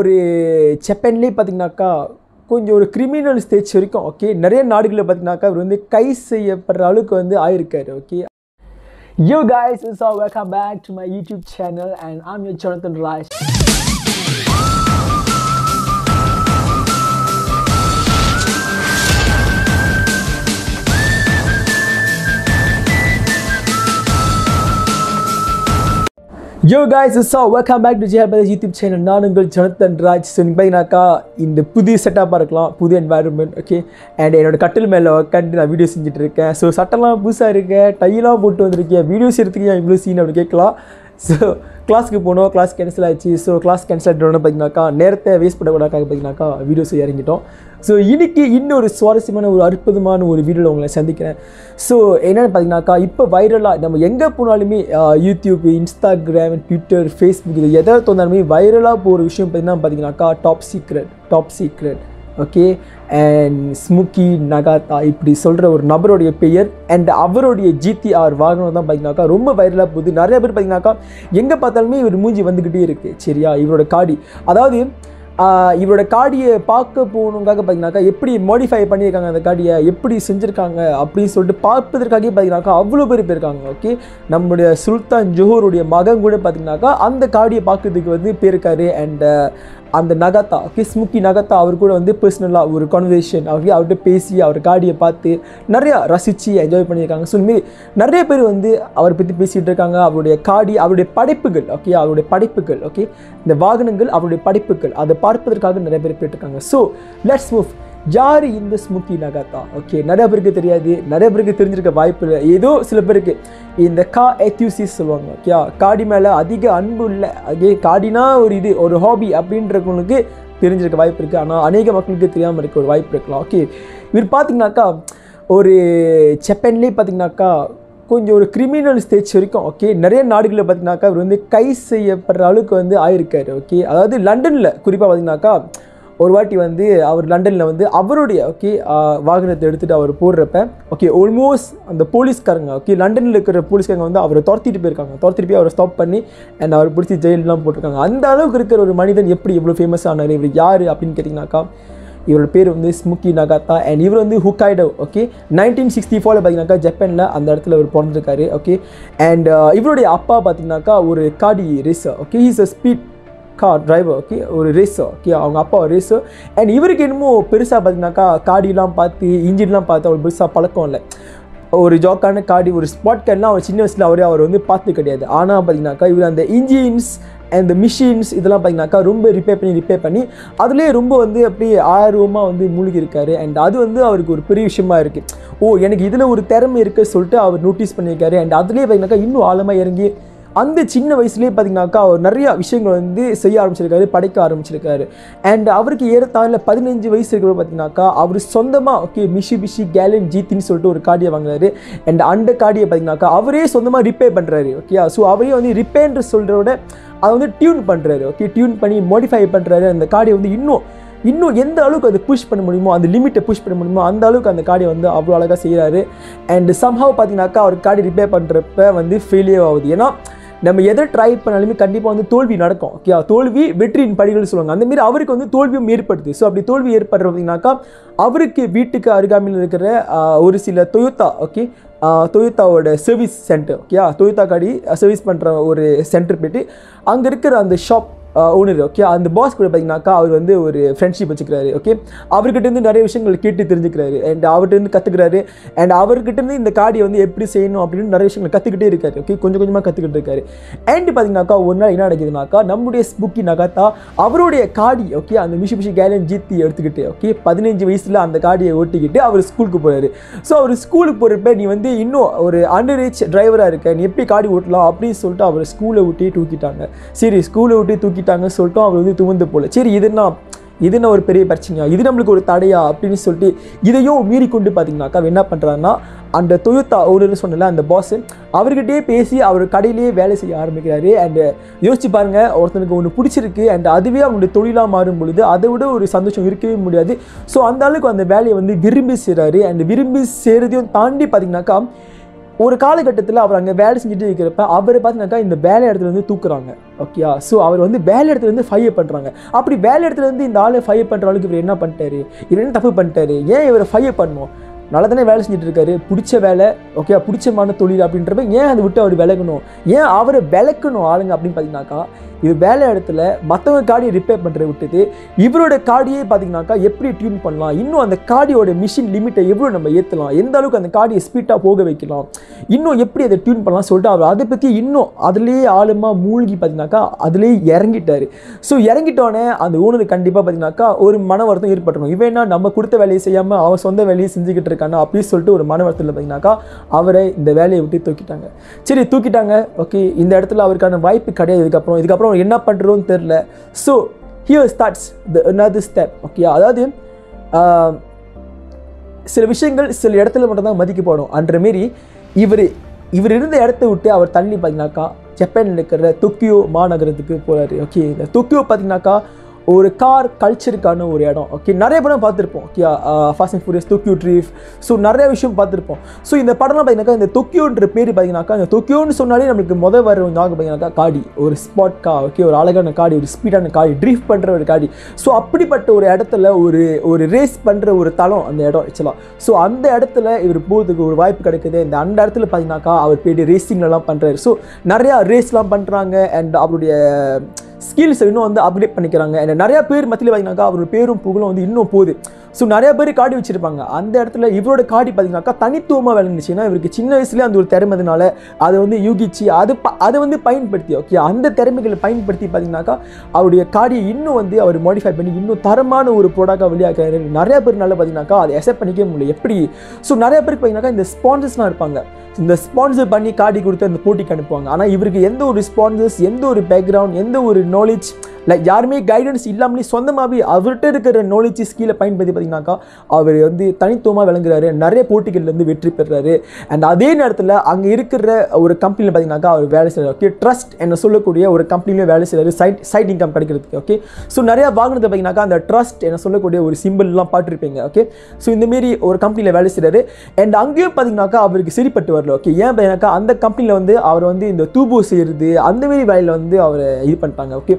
ஒரு ஜப்பான்லேயே பார்த்தீங்கன்னாக்கா கொஞ்சம் ஒரு கிரிமினல் ஸ்டேஜ் வரைக்கும் ஓகே நிறைய நாடுகளில் பார்த்தீங்கன்னாக்கா இவர் வந்து கை செய்யப்படுற அளவுக்கு வந்து ஆயிருக்காரு okay Yo guys, it's all welcome back to my YouTube channel and I'm your Jonathan Rice. யோ guys it's all welcome back to Jayapathi YouTube channel நான் உங்கள் ஜனத்தன் ராஜ் ஸோ பார்த்தீங்கன்னாக்கா இந்த புதிய செட்டப்பாக இருக்கலாம் புது என்வாயர்மெண்ட் ஓகே அண்ட் என்னோட கட்டில் மேலே உட்காந்து நான் வீடியோ செஞ்சுட்டு இருக்கேன் ஸோ சட்டெல்லாம் புதுசாக இருக்கேன் டையெல்லாம் போட்டு வந்திருக்கேன் வீடியோஸ் எடுத்துக்கு ஏன் இவ்வளோ சீன் அப்படி கேட்கலாம் ஸோ கிளாஸ்க்கு போனோம் கிளாஸ் கேன்சல் ஆச்சு ஸோ கிளாஸ் கேன்சல் ஆகிட்டோன்னு பார்த்தீங்கன்னாக்கா நேரத்தை வேஸ்ட் பண்ணக்கூடாது பார்த்தீங்கன்னாக்கா வீடியோஸ் இறங்கிட்டோம் ஸோ இன்னைக்கு இன்னொரு சுவாரஸ்யமான ஒரு அற்புதமான ஒரு வீடியோவில் உங்களை சந்திக்கிறேன் ஸோ என்னென்னு பார்த்தீங்கன்னாக்கா இப்போ வைரலாக நம்ம எங்கே போனாலுமே ஆஹ், யூடியூப் இன்ஸ்டாகிராம் ட்விட்டர் ஃபேஸ்புக் இது எதாவது தோணாலுமே வைரலாக போகிற விஷயம் பார்த்தீங்கன்னா பார்த்தீங்கன்னாக்கா top secret top secret okay and Smokey Nagata இப்படி சொல்கிற ஒரு நபருடைய பெயர் அண்ட் அவருடைய ஜிடிஆர் வாகனம் தான் பார்த்தீங்கன்னாக்கா ரொம்ப வைரலாக போகுது நிறைய பேர் பார்த்தீங்கன்னாக்கா எங்கே பார்த்தாலுமே இவர் மூஞ்சி வந்துக்கிட்டே இருக்குது சரியா இவரோட காடி அதாவது ஆஹ், இவரோட காடியை பார்க்க போகணுங்காக பார்த்தீங்கன்னாக்கா எப்படி மாடிஃபை பண்ணியிருக்காங்க அந்த காடியை எப்படி செஞ்சுருக்காங்க அப்படின்னு சொல்லிட்டு பார்ப்பதற்காகவே பார்த்தீங்கன்னாக்கா அவ்வளோ பேர் போயிருக்காங்க ஓகே நம்முடைய சுல்தான் ஜோஹருடைய மகன் கூட பார்த்தீங்கன்னாக்கா அந்த காடியை பார்க்கறதுக்கு வந்து போயிருக்காரு அண்ட் அந்த நகத்தா ஓகே ஸ்முக்கி நகத்தா அவர் கூட வந்து பர்சனலாக ஒரு கான்வர்சேஷன் அவர்கிட்ட அவர்கிட்ட பேசி அவர் காடியை பார்த்து நிறையா ரசித்து என்ஜாய் பண்ணியிருக்காங்க ஸோ இந்தமாரி நிறைய பேர் வந்து அவரை பற்றி பேசிகிட்டு இருக்காங்க அவருடைய காடி அவருடைய படைப்புகள் ஓகே அவருடைய படைப்புகள் ஓகே இந்த வாகனங்கள் அவருடைய படைப்புகள் அதை பார்ப்பதற்காக நிறைய பேர் போயிட்டுருக்காங்க ஸோ லெட்ஸ் மூவ் யார் இந்த ஸ்முக்கி நகாத்தா ஓகே நிறைய பேருக்கு தெரியாது நிறைய பேருக்கு தெரிஞ்சிருக்க வாய்ப்பு இல்லை ஏதோ சில பேருக்கு இந்த கா எத்யூசிஸ் சொல்லுவாங்க ஓகே காடி மேலே அதிக அன்பு இல்லை அதே காடினா ஒரு இது ஒரு ஹாபி அப்படின்றவங்களுக்கு தெரிஞ்சிருக்க வாய்ப்பு இருக்குது ஆனால் அநேக மக்களுக்கு தெரியாமல் இருக்க ஒரு வாய்ப்பு இருக்கலாம் ஓகே இவர் பார்த்தீங்கன்னாக்கா ஒரு ஜப்பான்லேயே பார்த்தீங்கன்னாக்கா கொஞ்சம் ஒரு கிரிமினல் ஸ்டேஜ் வரைக்கும் ஓகே நிறைய நாடுகளில் பார்த்தீங்கன்னாக்கா இவர் வந்து கை செய்யப்படுற அளவுக்கு வந்து ஆயிருக்காரு ஓகே அதாவது லண்டனில் குறிப்பாக பார்த்தீங்கன்னாக்கா ஒரு வாட்டி வந்து அவர் லண்டனில் வந்து அவருடைய ஓகே வாகனத்தை எடுத்துகிட்டு அவர் போடுறப்ப ஓகே ஆல்மோஸ்ட் அந்த போலீஸ்காரங்க ஓகே லண்டனில் இருக்கிற போலீஸ்காரங்க வந்து அவரை துரத்திட்டு போயிருக்காங்க துரத்திட்டு போய் அவரை ஸ்டாப் பண்ணி அண்ட் அவர் பிடிச்சி ஜெயிலெலாம் போட்டிருக்காங்க அந்த அளவுக்கு இருக்கிற ஒரு மனிதன் எப்படி இவ்வளோ ஃபேமஸ் ஆனார் இவர் யார் அப்படின்னு கேட்டிங்கனாக்கா இவரோட பேர் வந்து ஸ்முக்கி நகாத்தா அண்ட் இவர் வந்து ஹுக்காய்டோ ஓகே நைன்டீன் சிக்ஸ்டி ஃபோரில் பார்த்தீங்கன்னாக்கா ஜப்பானில் அந்த இடத்துல இவர் பிறந்திருக்காரு ஓகே அண்ட் இவருடைய அப்பா பார்த்தீங்கன்னாக்கா ஒரு காடி racer okay is a speed car driver okay ஒரு ரேசர் ஓகே அவங்க அப்பா ஒரு ரேசர் அண்ட் இவருக்கு என்னமோ பெருசாக பார்த்தீங்கன்னாக்கா காடிலாம் பார்த்து இன்ஜின்லாம் பார்த்து அவர் பெருசாக பழக்கம் இல்லை ஒரு ஜோக்கான காடி ஒரு ஸ்பாட் கார்டெலாம் அவர் சின்ன வயசில் அவரே அவர் வந்து பார்த்து கிடையாது ஆனால் பார்த்தீங்கன்னாக்கா இவர் அந்த இன்ஜின்ஸ் அந்த மிஷின்ஸ் இதெல்லாம் பார்த்தீங்கன்னாக்கா ரொம்ப ரிப்பேர் பண்ணி ரிப்பேர் பண்ணி அதுலேயே ரொம்ப வந்து அப்படியே ஆர்வமாக வந்து மூழ்கி இருக்காரு அண்ட் அது வந்து அவருக்கு ஒரு பெரிய விஷயமா இருக்குது ஓ எனக்கு இதில் ஒரு திறமை இருக்குது சொல்லிட்டு அவர் நோட்டீஸ் பண்ணியிருக்காரு அண்ட் அதுலேயே பார்த்தீங்கன்னாக்கா இன்னும் ஆழமாக இறங்கி அந்த சின்ன வயசுலேயே பார்த்தீங்கன்னாக்கா அவர் நிறைய விஷயங்கள் வந்து செய்ய ஆரம்பிச்சிருக்காரு படைக்க ஆரம்பிச்சிருக்காரு அண்ட் அவருக்கு ஏறத்தாழ பதினஞ்சு வயசு இருக்கிற பார்த்தீங்கன்னாக்கா அவர் சொந்தமாக ஓகே மிஷி பிஷி கேலன் ஜீத்தின்னு சொல்லிட்டு ஒரு காடியை வாங்கினாரு அண்ட் அந்த காடியை பார்த்தீங்கன்னாக்கா அவரே சொந்தமாக ரிப்பேர் பண்ணுறாரு ஓகே ஸோ அவரே வந்து ரிப்பேர்ன்ற சொல்கிறத அதை வந்து டியூன் பண்ணுறாரு ஓகே டியூன் பண்ணி மாடிஃபை பண்ணுறாரு அந்த காடியை வந்து இன்னும் இன்னும் எந்த அளவுக்கு அதை புஷ் பண்ண முடியுமோ அந்த லிமிட்டை புஷ் பண்ண முடியுமோ அந்த அளவுக்கு அந்த காடியை வந்து அவ்வளோ அழகாக செய்கிறாரு அண்ட் சம்ஹவ் பார்த்தீங்கன்னாக்கா அவர் காடி ரிப்பேர் பண்ணுறப்ப வந்து ஃபெயிலியர் ஆகுது ஏன்னா நம்ம எதை ட்ரை பண்ணாலுமே கண்டிப்பாக வந்து தோல்வி நடக்கும் ஓகே தோல்வி வெற்றியின் படிகள் சொல்லுவாங்க அந்த மாதிரி அவருக்கு வந்து தோல்வியும் ஏற்படுது ஸோ அப்படி தோல்வி ஏற்படுற பார்த்தீங்கன்னாக்கா அவருக்கு வீட்டுக்கு அருகாமையில் இருக்கிற ஆஹ், ஒரு சில தொயோத்தா ஓகே தொயோத்தாவோட சர்வீஸ் சென்டர் ஓகே தொயோத்தா காடி சர்வீஸ் பண்ணுற ஒரு சென்டர் போயிட்டு அங்கே இருக்கிற அந்த ஷாப் ஓனர் ஓகே அந்த பாஸ் கூட பார்த்தீங்கன்னாக்கா அவர் வந்து ஒரு ஃப்ரெண்ட்ஷிப் வச்சுக்கிறாரு ஓகே அவர்கிட்ட இருந்து நிறைய விஷயங்கள் கேட்டு தெரிஞ்சுக்கிறாரு அண்ட் அவர்கிட்ட இருந்து கற்றுக்கிறாரு அண்ட் அவர்கிட்ட இருந்து இந்த காடியை வந்து எப்படி செய்யணும் அப்படின்னு நிறைய விஷயங்கள் கற்றுக்கிட்டே இருக்காரு ஓகே கொஞ்சம் கொஞ்சமாக கற்றுக்கிட்டு இருக்காரு அண்ட் பார்த்தீங்கன்னாக்கா ஒரு நாள் என்ன நடக்குதுனாக்கா நம்முடைய ஸ்புக்கி நகாத்தா அவருடைய காடி ஓகே அந்த மிஷி மிஷி கேலன் ஜீத்தி எடுத்துக்கிட்டு ஓகே பதினஞ்சு வயசில் அந்த காடியை ஓட்டிக்கிட்டு அவர் ஸ்கூலுக்கு போகிறாரு ஸோ அவர் ஸ்கூலுக்கு போகிறப்ப நீ வந்து இன்னும் ஒரு அண்டர் ஏஜ் டிரைவராக இருக்க நீ எப்படி காடி ஓட்டலாம் அப்படின்னு சொல்லிட்டு அவர் ஸ்கூலை விட்டே தூக்கிட்டாங்க சரி ஸ்கூலை விட்டு தூக்கிட்டாங்கன்னு சொல்லிட்டு அவர் வந்து துவந்து போல சரி இதுனா இது என்ன ஒரு பெரிய பிரச்சனையா இது நம்மளுக்கு ஒரு தடையா அப்படின்னு சொல்லிட்டு இதையும் மீறி கொண்டு பார்த்தீங்கன்னாக்கா அவர் என்ன பண்ணுறாருன்னா அந்த தொயோத்தா ஓனர்னு சொன்னல அந்த பாஸ் அவர்கிட்டயே பேசி அவர் கடையிலேயே வேலை செய்ய ஆரம்பிக்கிறாரு அண்ட் யோசிச்சு பாருங்க ஒருத்தனுக்கு ஒன்று பிடிச்சிருக்கு அண்ட் அதுவே அவனுடைய தொழிலாக மாறும் பொழுது அதை விட ஒரு சந்தோஷம் இருக்கவே முடியாது ஸோ அந்த அளவுக்கு அந்த வேலையை வந்து விரும்பி செய்கிறாரு அண்ட் விரும்பி செய்கிறதையும் தாண்டி பார்த்தீங்கன்னாக்கா ஒரு காலகட்டத்தில் அவர் அங்கே வேலை செஞ்சுட்டு இருக்கிறப்ப அவர் பார்த்தீங்கன்னாக்கா இந்த வேலை இடத்துல இருந்து தூக்குறாங்க ஓகேயா ஸோ அவர் வந்து வேலை இடத்துல இருந்து ஃபயர் பண்ணுறாங்க அப்படி வேலை இடத்துல இருந்து இந்த ஆளை ஃபயர் பண்ணுற அளவுக்கு இவர் என்ன பண்ணிட்டாரு இவர் என்ன தப்பு பண்ணிட்டாரு ஏன் இவரை ஃபயர் பண்ணணும் நல்லா தானே வேலை செஞ்சுட்டு இருக்காரு பிடிச்ச வேலை ஓகே பிடிச்சமான தொழில் அப்படின்றப்ப ஏன் அதை விட்டு அவர் விலகணும் ஏன் அவரை விளக்கணும் ஆளுங்க அப்படின்னு பார்த்தீங்கன்னாக்கா இவர் வேலை இடத்துல மற்றவங்க காடியை ரிப்பேர் பண்ணுறத விட்டுட்டு இவரோட காடியே பார்த்தீங்கன்னாக்கா எப்படி டியூன் பண்ணலாம் இன்னும் அந்த காடியோட மிஷின் லிமிட்டை எவ்வளோ நம்ம ஏற்றலாம் எந்த அளவுக்கு அந்த காடியை ஸ்பீட்டாக போக வைக்கலாம் இன்னும் எப்படி அதை டியூன் பண்ணலாம் சொல்லிட்டு அவர் அதை பற்றி இன்னும் அதுலேயே ஆழமாக மூழ்கி பார்த்தீங்கன்னாக்கா அதுலேயே இறங்கிட்டார் ஸோ இறங்கிட்டோன்னே அந்த ஓனர் கண்டிப்பாக பார்த்தீங்கன்னாக்கா ஒரு மன வருத்தம் ஏற்பட்டுரும் இவன் என்ன நம்ம கொடுத்த வேலையை செய்யாமல் அவன் சொந்த வேலையை செஞ்சுக்கிட்டு இருக்கானா அப்படின்னு சொல்லிட்டு ஒரு மன வருத்தத்தில் பார்த்தீங்கன்னாக்கா அவரை இந்த வேலையை விட்டு தூக்கிட்டாங்க சரி தூக்கிட்டாங்க ஓகே இந்த இடத்துல அவருக்கான வாய்ப்பு கிடையாது இதுக்கப்புறம் இதுக்கப்புறம் அவர் என்ன பண்ணுறோன்னு தெரில so here starts the another step okay அதாவது ஆஹ், சில விஷயங்கள் சில இடத்துல மட்டும்தான் மதிக்கப்படும் அன்ற மாரி இவர் இவர் இருந்த இடத்த விட்டு அவர் தள்ளி பார்த்தீங்கன்னாக்கா ஜப்பானில் இருக்கிற தொக்கியோ மாநகரத்துக்கு போகிறாரு ஓகே இந்த தொக்கியோ பார்த்தீங்கன்னாக்கா ஒரு கார் கல்ச்சருக்கான ஒரு இடம் ஓகே நிறைய படம் பார்த்துருப்போம் okay Fast and Furious Tokyo Drift so நிறைய விஷயம் பார்த்துருப்போம் ஸோ இந்த படம்லாம் பார்த்தீங்கன்னாக்கா இந்த தொக்கியோன்ற பேர் பார்த்தீங்கன்னாக்கா இந்த தொக்கியோன்னு சொன்னாலே நம்மளுக்கு முத வர ஞாபகம் பார்த்தீங்கன்னாக்கா காடி ஒரு ஸ்பாட் கா ஓகே ஒரு அழகான காடி ஒரு ஸ்பீடான காடி ட்ரீஃப் பண்ணுற ஒரு காடி ஸோ அப்படிப்பட்ட ஒரு இடத்துல ஒரு ஒரு ரேஸ் பண்ணுற ஒரு தளம் அந்த இடம் ஆக்சுவலாக ஸோ அந்த இடத்துல இவர் போகிறதுக்கு ஒரு வாய்ப்பு கிடைக்குது இந்த அந்த இடத்துல பார்த்தீங்கன்னாக்கா அவர் போயிட்டு ரேசிங்லலாம் பண்ணுறாரு ஸோ நிறையா ரேஸ்லாம் பண்ணுறாங்க அண்ட் அவருடைய ஸ்கில்ஸ் இன்னும் வந்து அப்டேட் பண்ணிக்கிறாங்க and நிறைய பேர் மத்தியில் பார்த்தீங்கன்னாக்கா அவரோட பேரும் புகழும் வந்து இன்னும் போகுது ஸோ நிறைய பேர் காடி வச்சிருப்பாங்க அந்த இடத்துல இவரோட காடி பார்த்தீங்கன்னாக்கா தனித்துவமாக விளங்குச்சு ஏன்னா இவருக்கு சின்ன வயசுலேயே அந்த ஒரு திறமைனால அதை வந்து யூகிச்சு அது ப- அதை வந்து பயன்படுத்தி ஓகே அந்த திறமைகளை பயன்படுத்தி பார்த்தீங்கன்னாக்கா அவருடைய காடியை இன்னும் வந்து அவர் மாடிஃபை பண்ணி இன்னும் தரமான ஒரு ப்ராடக்டாக வெளியாக்குறாரு நிறைய பேர்னால பார்த்தீங்கன்னாக்கா அதை அக்செப்ட் பண்ணிக்கவே முடியல எப்படி ஸோ நிறைய பேருக்கு பார்த்தீங்கன்னாக்கா இந்த ஸ்பான்சர்ஸ்லாம் இருப்பாங்க இந்த ஸ்பான்சர் பண்ணி காடி கொடுத்து அந்த போட்டிக்கு அனுப்புவாங்க ஆனால் இவருக்கு எந்த ஒரு ஸ்பான்சர்ஸ் எந்த ஒரு பேக்ரவுண்ட் எந்த ஒரு நாலேஜ் லைக் யாருமே கைடன்ஸ் இல்லாமலே சொந்தமாகவே அவர்கிட்ட இருக்கிற நாலேஜ் ஸ்கில்லை பயன்படுத்தி பார்த்தீங்கன்னாக்கா அவர் வந்து தனித்துவமாக விளங்குறாரு நிறைய போட்டிகள்ல இருந்து வெற்றி பெறுறாரு அண்ட் அதே நேரத்தில் அங்கே இருக்கிற ஒரு கம்பெனியில் பார்த்தீங்கன்னாக்கா அவர் வேலை செய்கிறார் ஓகே ட்ரஸ்ட் என்ன சொல்லக்கூடிய ஒரு கம்பெனியில் வேலை செய்கிறாரு சைட் சைட் இன்கம் கிடைக்கிறதுக்கு ஓகே ஸோ நிறைய வாங்கினது பார்த்தீங்கன்னாக்கா அந்த ட்ரஸ்ட் என்ன சொல்லக்கூடிய ஒரு சிம்பிள்லாம் பார்த்துருப்பீங்க ஓகே ஸோ இந்தமாரி ஒரு கம்பெனியில் வேலை செய்கிறாரு அண்ட் அங்கேயும் பார்த்தீங்கன்னாக்கா அவருக்கு சரிப்பட்டு வரல ஓகே ஏன் பார்த்தீங்கன்னாக்கா அந்த கம்பெனியில் வந்து அவர் வந்து இந்த தூபோ செய்கிறது அந்த மாரி வேலையில் வந்து அவரை இது பண்ணிட்டாங்க ஓகே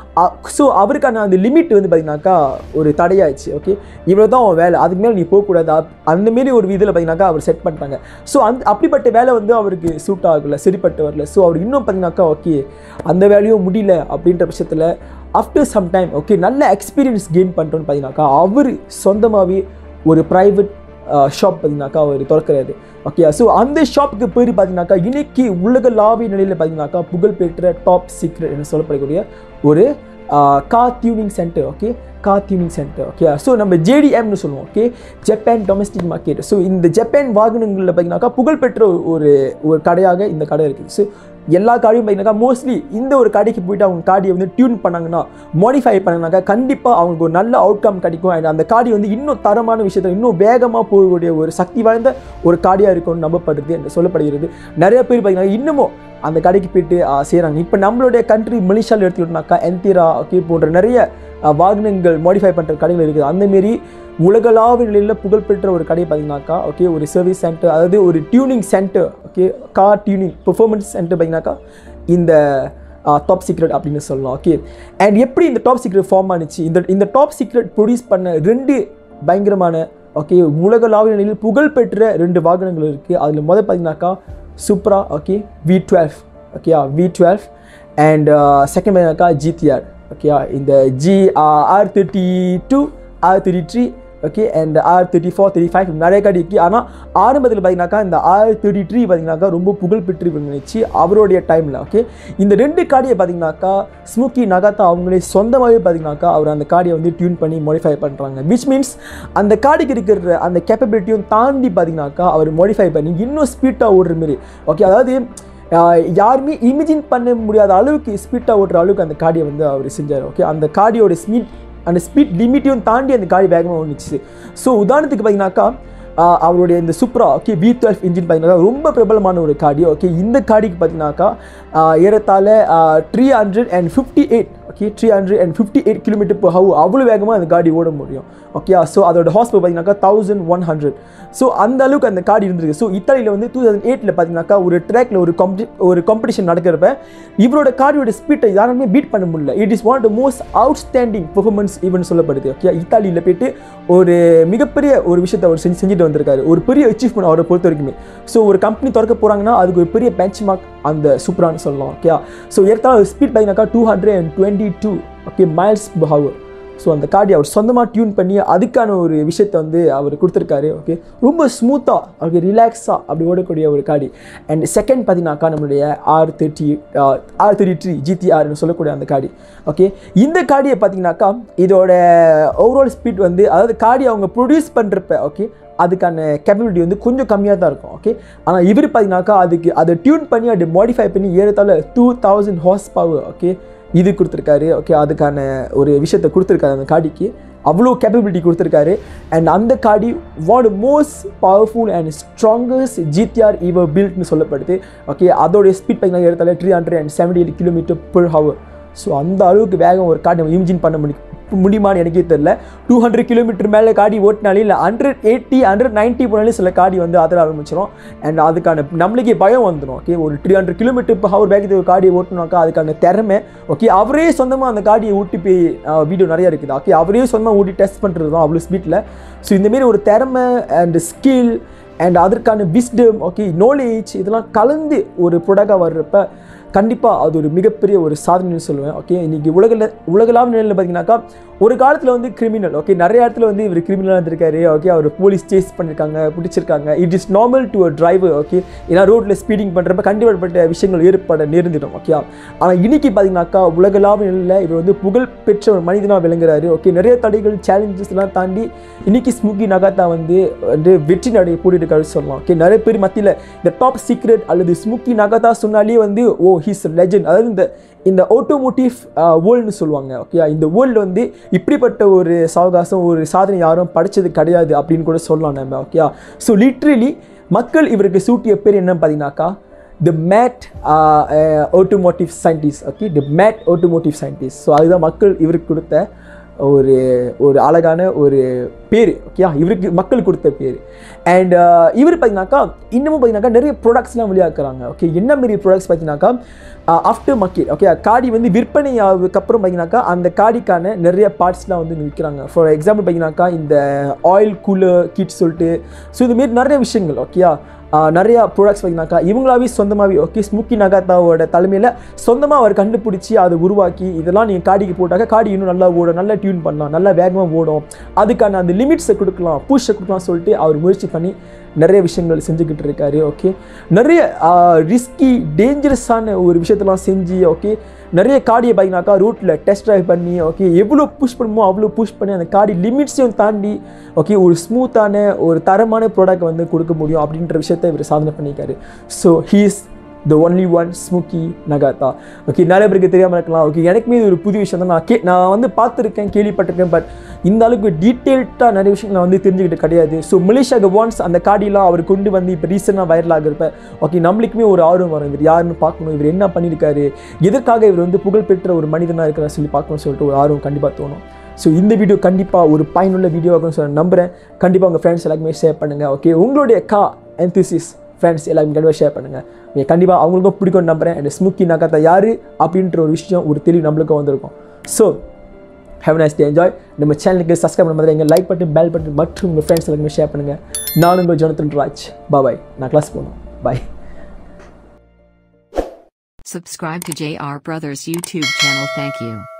ஸோ அவருக்கான அந்த லிமிட் வந்து பார்த்தீங்கன்னாக்கா ஒரு தடையாச்சு ஓகே இவ்வளோ தான் அவன் வேலை அதுக்கு மேலே நீ போகக்கூடாது அப்- அந்த மாரி ஒரு இதில் பார்த்தீங்கன்னாக்கா அவர் செட் பண்ணிட்டாங்க ஸோ அந்த அப்படிப்பட்ட வேலை வந்து அவருக்கு சூட் ஆகல சரிப்பட்டு வரல ஸோ அவர் இன்னும் பார்த்தீங்கன்னாக்கா ஓகே அந்த வேலையும் முடியல அப்படின்ற பட்சத்தில் ஆஃப்டர் சம் டைம் ஓகே நல்ல எக்ஸ்பீரியன்ஸ் கெயின் பண்ணிட்டோன்னு பார்த்தீங்கன்னாக்கா அவர் சொந்தமாகவே ஒரு ப்ரைவேட் ஷாப் பார்த்தீங்கன்னாக்கா அவர் திறக்கிறாரு ஓகே ஸோ அந்த ஷாப்புக்கு பேர் பார்த்தீங்கன்னாக்கா இன்னைக்கு உலகளாவிய நிலையில் பார்த்தீங்கன்னாக்கா புகழ்பெற்ற டாப் சீக்ரெட் என்று சொல்லப்படக்கூடிய ஒரு car tuning centre okay car tuning centre okay so நம்ம ஜேடிஎம்னு சொல்லுவோம் okay Japan domestic market so இந்த ஜப்பான் வாகனங்களில் பார்த்தீங்கன்னாக்கா புகழ்பெற்ற ஒரு ஒரு கடையாக இந்த கடை இருக்குது ஸோ எல்லா காடியும் பார்த்தீங்கன்னாக்கா மோஸ்ட்லி இந்த ஒரு கடைக்கு போயிட்டு அவங்க காடியை வந்து டியூன் பண்ணாங்கன்னா மாடிஃபை பண்ணாங்கனாக்கா கண்டிப்பாக அவங்களுக்கு ஒரு நல்ல அவுட்கம் கிடைக்கும் அண்ட் அந்த காடி வந்து இன்னும் தரமான விஷயத்தில் இன்னும் வேகமாக போகக்கூடிய ஒரு சக்தி வாய்ந்த ஒரு காடியாக இருக்கும்னு நம்பப்படுது என்று சொல்லப்படுகிறது நிறைய பேர் பார்த்தீங்கன்னா இன்னமும் அந்த கடைக்கு போயிட்டு செய்கிறாங்க இப்போ நம்மளுடைய கண்ட்ரி மலேசியாவில் எடுத்துக்கிட்டோம்னாக்கா என்திரா ஓகே போன்ற நிறைய ஆ, வாகனங்கள் மாடிஃபை பண்ணுற கடைகள் இருக்குது அந்தமாரி உலகளாவிய நிலையில் புகழ்பெற்ற ஒரு கடை பார்த்தீங்கன்னாக்கா ஓகே ஒரு சர்வீஸ் சென்டர் அதாவது ஒரு tuning centre okay car tuning performance centre பார்த்தீங்கன்னாக்கா இந்த டாப் சீக்ரெட் அப்படின்னு சொல்லலாம் ஓகே அண்ட் எப்படி இந்த டாப் சீக்ரெட் ஃபார்ம் ஆனிச்சு இந்த இந்த டாப் சீக்ரெட் ப்ரொடியூஸ் பண்ண ரெண்டு பயங்கரமான ஓகே உலகளாவிய நிலையில் புகழ்பெற்ற ரெண்டு வாகனங்கள் இருக்குது அதில் முதல் பார்த்தீங்கன்னாக்கா சுப்ரா ஓகே வி டுவெல் ஓகேயா வி டுவெல் அண்ட் செகண்ட் பார்த்தீங்கன்னாக்கா ஜிடிஆர் ஓகேயா இந்த G R thirty two R thirty three okay and R thirty four thirty five நிறைய காடி இருக்குது ஆனால் ஆரம்பத்தில் பார்த்தீங்கன்னாக்கா இந்த ஆர் தேர்ட்டி த்ரீ பார்த்தீங்கன்னாக்கா ரொம்ப புகழ்பெற்று விளங்குச்சு அவருடைய டைமில் ஓகே இந்த ரெண்டு காடியை பார்த்தீங்கன்னாக்கா ஸ்மூக்கி நகாத்தா அவங்களே சொந்தமாகவே பார்த்தீங்கன்னாக்கா அவர் அந்த காடியை வந்து டியூன் பண்ணி மாடிஃபை பண்ணுறாங்க விச் மீன்ஸ் அந்த காடிக்கு இருக்கிற அந்த கேப்பபிலிட்டியும் தாண்டி பார்த்தீங்கன்னாக்கா அவர் மாடிஃபை பண்ணி இன்னும் ஸ்பீட்டாக ஓடுற மாரி ஓகே அதாவது ஆஹ் யாருமே இமேஜின் பண்ண முடியாத அளவுக்கு ஸ்பீட்டாக ஓட்டுற அளவுக்கு அந்த காடியை வந்து அவர் செஞ்சார் ஓகே அந்த காடியோட ஸ்பீட் அந்த ஸ்பீட் லிமிட்டையும் தாண்டி அந்த காடி வேகமாக ஓடிச்சு ஸோ உதாரணத்துக்கு பார்த்தீங்கன்னாக்கா ஆஹ் அவருடைய இந்த Supra okay V twelve engine பார்த்தீங்கன்னா ரொம்ப பிரபலமான ஒரு காடி ஓகே இந்த காடிக்கு பார்த்தீங்கன்னாக்கா ஆஹ் ஏறத்தாழ three hundred and fifty eight okay three hundred and fifty eight kilometre per hour அவ்வளோ வேகமாக அந்த காடி ஓட முடியும் ஓகே ஸோ அதோட ஹார்ஸ் பவர் பார்த்தீங்கன்னாக்கா தௌசண்ட் ஒன் ஹண்ட்ரட் ஸோ அந்த அளவுக்கு அந்த காடி இருந்திருக்கு ஸோ இத்தாலியில் வந்து டூ தௌசண்ட் எயிட்டில் பார்த்தீங்கன்னாக்கா ஒரு ட்ராக்ல ஒரு காம்படி ஒரு காம்படிஷன் நடக்கிறப்ப இவரோட காடியோட ஸ்பீட்டை யாருமே பீட் பண்ண முடியல it is one of the most outstanding performance event சொல்லப்படுது ஓகே இத்தாலியில் போயிட்டு ஒரு மிகப்பெரிய ஒரு விஷயத்தை அவர் செஞ்சு செஞ்சுட்டு வந்திருக்காரு ஒரு பெரிய அச்சீவ்மெண்ட் அவரை பொறுத்த வரைக்குமே ஸோ ஒரு கம்பெனி திறக்க போகிறாங்கன்னா அதுக்கு ஒரு பெரிய பெஞ்ச் மார்க் அந்த சூப்பரானு சொல்லலாம் ஓகே ஸோ ஏற்கனவே ஸ்பீட் பார்த்தீங்கன்னாக்கா two hundred and twenty two okay miles hour so அந்த காடி அவர் சொந்தமாக டியூன் பண்ணி அதுக்கான ஒரு விஷயத்தை வந்து அவர் கொடுத்துருக்காரு ஓகே ரொம்ப ஸ்மூத்தாக அவருக்கு ரிலாக்ஸாக அப்படி ஓடக்கூடிய ஒரு காடி அண்ட் செகண்ட் பார்த்தீங்கன்னாக்கா நம்மளுடைய R thirty R thirty three ஜிடிஆர்னு சொல்லக்கூடிய அந்த காடி ஓகே இந்த காடியை பார்த்தீங்கன்னாக்கா இதோட ஓவரால் ஸ்பீட் வந்து அதாவது காடி அவங்க ப்ரொடியூஸ் பண்ணுறப்ப ஓகே அதுக்கான கேப்பபிலிட்டி வந்து கொஞ்சம் கம்மியாக தான் இருக்கும் ஓகே ஆனால் இவர் பார்த்தீங்கன்னாக்கா அதுக்கு அதை டியூன் பண்ணி அதை மாடிஃபை பண்ணி ஏறத்தாழ two thousand horse power okay இது கொடுத்துருக்காரு ஓகே அதுக்கான ஒரு விஷயத்தை கொடுத்துருக்காரு அந்த காடிக்கு அவ்வளோ கேப்பபிலிட்டி கொடுத்துருக்காரு அண்ட் அந்த காடி one most powerful and strongest GTR ever பில்ட்னு சொல்லப்படுது ஓகே அதோடைய ஸ்பீட் பார்த்தீங்கன்னா எடுத்தாலே three hundred and seventy eight kilometre per hour so அந்த அளவுக்கு வேகம் ஒரு காடி நம்ம இமிஜின் பண்ண முடியும் முடியுமான்னு எனக்கே தெரில டூ ஹண்ட்ரட் கிலோமீட்டர் மேலே காடி ஓட்டினாலே இல்லை ஹண்ட்ரட் எயிட்டி ஹண்ட்ரட் நைன்ட்டி போனாலே சில காடி வந்து அதிர ஆரம்பிச்சிடும் அண்ட் அதுக்கான நம்மளுக்கே பயம் வந்துடும் ஓகே ஒரு த்ரீ ஹண்ட்ரட் கிலோமீட்டர் இப்போ ஹவர் வேகத்துக்கு ஒரு காடியை ஓட்டினாக்கா அதுக்கான திறமை ஓகே அவரே சொந்தமாக அந்த காடியை ஊட்டி போய் வீடியோ நிறையா இருக்குது ஓகே அவரே சொந்தமாக ஊட்டி டெஸ்ட் பண்ணுறது தான் அவ்வளோ ஸ்பீட்டில் ஸோ இந்தமாரி ஒரு திறமை அண்ட் ஸ்கில் அண்ட் அதற்கான விஸ்டம் ஓகே நாலேஜ் இதெல்லாம் கலந்து ஒரு ப்ரொடக்டாக வர்றப்ப கண்டிப்பாக அது ஒரு மிகப்பெரிய ஒரு சாதனைன்னு சொல்லுவேன் ஓகே இன்றைக்கி உலகில் உலகளாவிய நிலையில் பார்த்தீங்கன்னாக்கா ஒரு காலத்தில் வந்து கிரிமினல் ஓகே நிறைய இடத்துல வந்து இவர் கிரிமினலாக இருந்திருக்காரு ஓகே அவர் போலீஸ் சேஸ் பண்ணியிருக்காங்க பிடிச்சிருக்காங்க it is normal to a driver okay ஏன்னா ரோட்டில் ஸ்பீடிங் பண்ணுறப்ப கண்டிப்பாக விஷயங்கள் ஏற்பட நேர்ந்துடும் ஓகே ஆனால் இன்னைக்கு பார்த்தீங்கன்னாக்கா உலகளாவிய நிலையில் இவர் வந்து புகழ் பெற்ற ஒரு மனிதனாக விளங்குறாரு ஓகே நிறைய தடைகள் சேலஞ்சஸ்லாம் தாண்டி இன்னைக்கு ஸ்முகி நகாத்தா வந்து வந்து வெற்றி நடை கூட்டிட்டு சொல்லலாம் ஓகே நிறைய பேர் மத்தியில் இந்த டாப் சீக்ரெட் அல்லது ஸ்முக்கி நகாத்தா சொன்னாலே வந்து ஓ ஹிஸ் லெஜண்ட் அதாவது இந்த இந்த ஆட்டோமோட்டிவ் வேர்ல்டுன்னு சொல்லுவாங்க ஓகே இந்த வேர்ல்டு வந்து இப்படிப்பட்ட ஒரு சாவகாசம் ஒரு சாதனை யாரும் படித்தது கிடையாது அப்படின்னு கூட சொல்லலாம் நம்ம ஓகே ஸோ லிட்ரலி மக்கள் இவருக்கு சூட்டிய பேர் என்னன்னு பார்த்தீங்கன்னாக்கா the mad automotive scientist okay the mad automotive scientist so அதுதான் மக்கள் இவருக்கு கொடுத்த ஒரு ஒரு அழகான ஒரு பேர் ஓகே இவருக்கு மக்கள் கொடுத்த பேர் அண்ட் இவர் பார்த்தீங்கன்னாக்கா இன்னமும் பார்த்தீங்கன்னாக்கா நிறைய ப்ராடக்ட்ஸ்லாம் வெளியாக்குறாங்க ஓகே என்ன மாரி ப்ராடக்ட்ஸ் பார்த்தீங்கன்னாக்கா ஆஃப்டர் மார்க்கெட் ஓகே காடி வந்து விற்பனை ஆகுதுக்கப்புறம் பார்த்தீங்கன்னாக்கா அந்த காடிக்கான நிறைய பார்ட்ஸ்லாம் வந்து விற்கிறாங்க ஃபார் எக்ஸாம்பிள் பார்த்தீங்கன்னாக்கா இந்த ஆயில் கூலர் கிட் சொல்லிட்டு ஸோ இதுமாரி நிறைய விஷயங்கள் ஓகேயா நிறையா ப்ராடக்ட்ஸ் பார்த்தீங்கன்னாக்கா இவங்களாவே சொந்தமாகவே ஓகே ஸ்முக்கி நகாத்தாவோட தலைமையில் சொந்தமாக அவர் கண்டுபிடிச்சி அதை உருவாக்கி இதெல்லாம் நீங்கள் காடிக்கு போட்டாக்க காடி இன்னும் நல்லா ஓடும் நல்லா டியூன் பண்ணலாம் நல்லா வேகமாக ஓடும் அதுக்கான அந்த லிமிட்ஸை கொடுக்கலாம் பூஷை கொடுக்கலாம் சொல்லிட்டு அவர் முயற்சி பண்ணி நிறைய விஷயங்கள் செஞ்சுக்கிட்டு இருக்காரு ஓகே நிறைய ரிஸ்கி டேஞ்சரஸான ஒரு விஷயத்தெல்லாம் செஞ்சு ஓகே நிறைய காடியை பார்த்தீங்கன்னாக்கா ரூட்டில் டெஸ்ட் ட்ரைவ் பண்ணி ஓகே எவ்வளோ புஷ் பண்ணுமோ அவ்வளோ புஷ் பண்ணி அந்த காடி லிமிட்ஸையும் தாண்டி ஓகே ஒரு ஸ்மூத்தான ஒரு தரமான ப்ராடக்ட் வந்து கொடுக்க முடியும் அப்படின்ற விஷயத்தை இவர் சாதனை பண்ணியிருக்காரு so he's the only one Smokey Nagata okay நிறைய பேருக்கு தெரியாமல் இருக்கலாம் ஓகே எனக்குமே இது ஒரு புது விஷயம் தான் நான் கே நான் வந்து பார்த்துருக்கேன் கேள்விப்பட்டிருக்கேன் பட் இந்த அளவுக்கு டீட்டெயில்டாக நிறைய விஷயங்கள் நான் வந்து தெரிஞ்சுக்கிட்டு கிடையாது ஸோ மலேசியாவுக்கு ஒன்ஸ் அந்த காடிலாம் அவர் கொண்டு வந்து இப்போ ரீசெண்டாக வைரல் ஆகிறப்ப ஓகே நம்மளுக்குமே ஒரு ஆர்வம் வரும் இவர் யாருன்னு பார்க்கணும் இவர் என்ன பண்ணியிருக்காரு எதற்காக இவர் வந்து புகழ்பெற்ற ஒரு மனிதனாக இருக்கிற சொல்லி பார்க்கணும்னு சொல்லிட்டு ஒரு ஆர்வம் கண்டிப்பாக தோணும் ஸோ இந்த வீடியோ கண்டிப்பாக ஒரு பயனுள்ள வீடியோவாகும் சொல்ல நம்புகிறேன் கண்டிப்பாக உங்கள் ஃப்ரெண்ட்ஸ் எல்லாருக்குமே ஷேர் பண்ணுங்கள் ஓகே உங்களுடைய கா என்திசிஸ் ஃப்ரெண்ட்ஸ் எல்லாருமே கண்டிப்பாக ஷேர் பண்ணுங்கள் நீங்கள் கண்டிப்பாக அவங்களுக்கும் பிடிக்கும்னு நம்புகிறேன் அண்ட் ஸ்முக்கி நகாத்தா யார் அப்படின்ற ஒரு விஷயம் ஒரு தெளிவு நம்மளுக்கும் வந்திருக்கும் so have nice day enjoy நம்ம சேனலுக்கு சப்ஸ்கிரைப் பண்ண மாதிரி எங்கள் லைக் பட்டன் பெல் பட்டன் மற்றும் உங்கள் ஃப்ரெண்ட்ஸ் எல்லாருமே ஷேர் பண்ணுங்கள் நான் உங்கள் ஜொனத்தன் ராஜ் பாய் நான் கிளாஸ் போகணும் பாய் Subscribe to JR Brothers YouTube channel. Thank you.